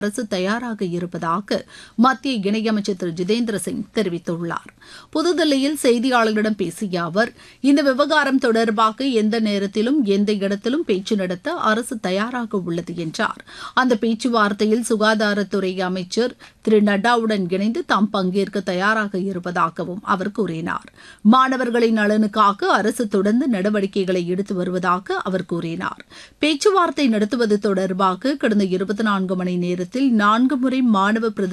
அரசு தயாராக இருப்பதாக மத்திய இணையமைச்சர் திரு ஜிதேந்திர சிங் தெரிவித்துள்ளார் புதுதில்லியில் செய்தியாளர்களிடம் பேசிய அவர் இந்த விவகாரம் தொடர்பாக எந்த நேரத்திலும் எந்த இடத்திலும் பேச்சு நடத்த அரசு தயாராக உள்ளது என்றார் அந்த பேச்சுவார்த்தையில் சுகாதாரத்துறை அமைச்சர் திரு நட்டாவுடன் இணைந்து தாம் பங்கேற்க தயாராக இருப்பதாகவும் அவர் கூறினார் மாணவர்களின் நலனுக்காக அரசு தொடர்ந்து நடவடிக்கைகளை எடுத்து வருவதாக அவர் கூறினார் பேச்சுவார்த்தை நடத்துவது தொடர்பாக கடந்த இருபத்தி நான்கு மணி நேரத்தில் நான்கு முறை மாணவ பிரதி